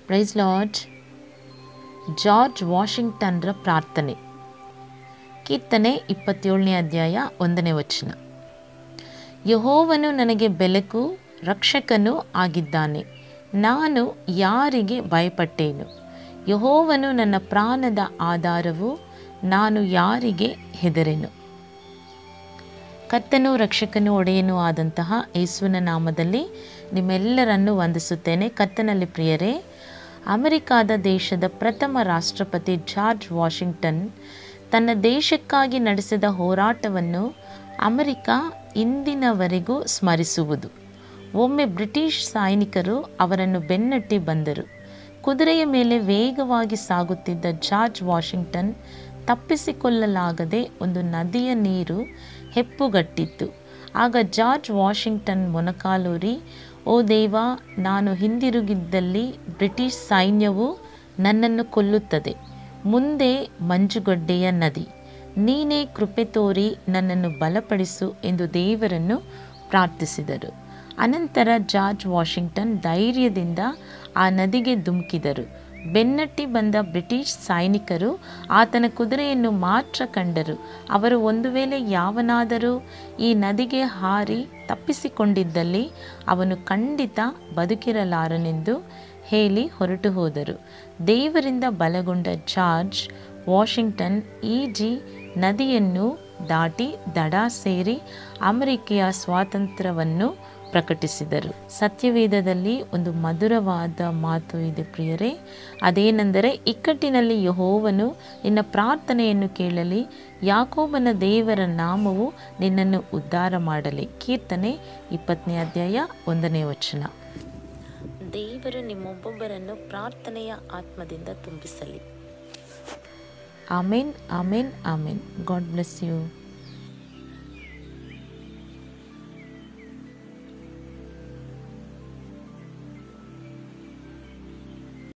price lord George ವಾಷಿಂಗ್ಟನ್ರ ಪ್ರಾರ್ಥನೆ ಕೀರ್ತನೆ ಇಪ್ಪತ್ತೇಳನೇ ಅಧ್ಯಾಯ ಒಂದನೇ ವಚನ ಯಹೋವನು ನನಗೆ ಬೆಳಕು ರಕ್ಷಕನೂ ಆಗಿದ್ದಾನೆ ನಾನು ಯಾರಿಗೆ ಭಯಪಟ್ಟೇನು ಯಹೋವನು ನನ್ನ ಪ್ರಾಣದ ಆಧಾರವು ನಾನು ಯಾರಿಗೆ ಹೆದರೆನು ಕರ್ತನೂ ರಕ್ಷಕನೂ ಒಡೆಯನೂ ಆದಂತಹ ಯೇಸುವಿನ ನಾಮದಲ್ಲಿ ನಿಮ್ಮೆಲ್ಲರನ್ನು ವಂದಿಸುತ್ತೇನೆ ಕರ್ತನಲ್ಲಿ ಪ್ರಿಯರೇ ಅಮೆರಿಕಾದ ದೇಶದ ಪ್ರಥಮ ರಾಷ್ಟ್ರಪತಿ ಜಾರ್ಜ್ ವಾಷಿಂಗ್ಟನ್ ತನ್ನ ದೇಶಕ್ಕಾಗಿ ನಡೆಸಿದ ಹೋರಾಟವನ್ನು ಅಮೆರಿಕ ಇಂದಿನವರೆಗೂ ಸ್ಮರಿಸುವುದು ಒಮ್ಮೆ ಬ್ರಿಟಿಷ್ ಸೈನಿಕರು ಅವರನ್ನು ಬೆನ್ನಟ್ಟಿ ಬಂದರು ಕುದುರೆಯ ಮೇಲೆ ವೇಗವಾಗಿ ಸಾಗುತ್ತಿದ್ದ ಜಾರ್ಜ್ ವಾಷಿಂಗ್ಟನ್ ತಪ್ಪಿಸಿಕೊಳ್ಳಲಾಗದೆ ಒಂದು ನದಿಯ ನೀರು ಹೆಪ್ಪುಗಟ್ಟಿತ್ತು ಆಗ ಜಾರ್ಜ್ ವಾಷಿಂಗ್ಟನ್ ಮೊನಕಾಲೂರಿ ಓ ದೇವ ನಾನು ಹಿಂದಿರುಗಿದ್ದಲ್ಲಿ ಬ್ರಿಟಿಷ್ ಸೈನ್ಯವು ನನ್ನನ್ನು ಕೊಲ್ಲುತ್ತದೆ ಮುಂದೆ ಮಂಜುಗಡ್ಡೆಯ ನದಿ ನೀನೇ ಕೃಪೆ ತೋರಿ ನನ್ನನ್ನು ಬಲಪಡಿಸು ಎಂದು ದೇವರನ್ನು ಪ್ರಾರ್ಥಿಸಿದರು ಅನಂತರ ಜಾರ್ಜ್ ವಾಷಿಂಗ್ಟನ್ ಧೈರ್ಯದಿಂದ ಆ ನದಿಗೆ ಧುಮುಕಿದರು ಬೆನ್ನಟ್ಟಿ ಬಂದ ಬ್ರಿಟಿಷ್ ಸೈನಿಕರು ಆತನ ಕುದುರೆಯನ್ನು ಮಾತ್ರ ಕಂಡರು ಅವರು ಒಂದು ವೇಳೆ ಯಾವನಾದರೂ ಈ ನದಿಗೆ ಹಾರಿ ತಪ್ಪಿಸಿಕೊಂಡಿದ್ದಲ್ಲಿ ಅವನು ಖಂಡಿತ ಬದುಕಿರಲಾರನೆಂದು ಹೇಳಿ ಹೊರಟು ಹೋದರು ದೇವರಿಂದ ಬಲಗೊಂಡ ಜಾರ್ಜ್ ವಾಷಿಂಗ್ಟನ್ ಈಜಿ ನದಿಯನ್ನು ದಾಟಿ ದಡ ಸೇರಿ ಅಮೆರಿಕೆಯ ಸ್ವಾತಂತ್ರ್ಯವನ್ನು ಪ್ರಕಟಿಸಿದರು ಸತ್ಯವೇದದಲ್ಲಿ ಒಂದು ಮಧುರವಾದ ಮಾತು ಇದೆ ಪ್ರಿಯರೇ ಅದೇನೆಂದರೆ ಇಕ್ಕಟ್ಟಿನಲ್ಲಿ ಯಹೋವನು ನಿನ್ನ ಪ್ರಾರ್ಥನೆಯನ್ನು ಕೇಳಲಿ ಯಾಕೋಬನ ದೇವರ ನಾಮವು ನಿನ್ನನ್ನು ಉದ್ಧಾರ ಮಾಡಲಿ ಕೀರ್ತನೆ ಇಪ್ಪತ್ತನೇ ಅಧ್ಯಾಯ ಒಂದನೇ ವಚನ ದೇವರು ನಿಮ್ಮೊಬ್ಬೊಬ್ಬರನ್ನು ಪ್ರಾರ್ಥನೆಯ ಆತ್ಮದಿಂದ ತುಂಬಿಸಲಿ amen amen amen God bless you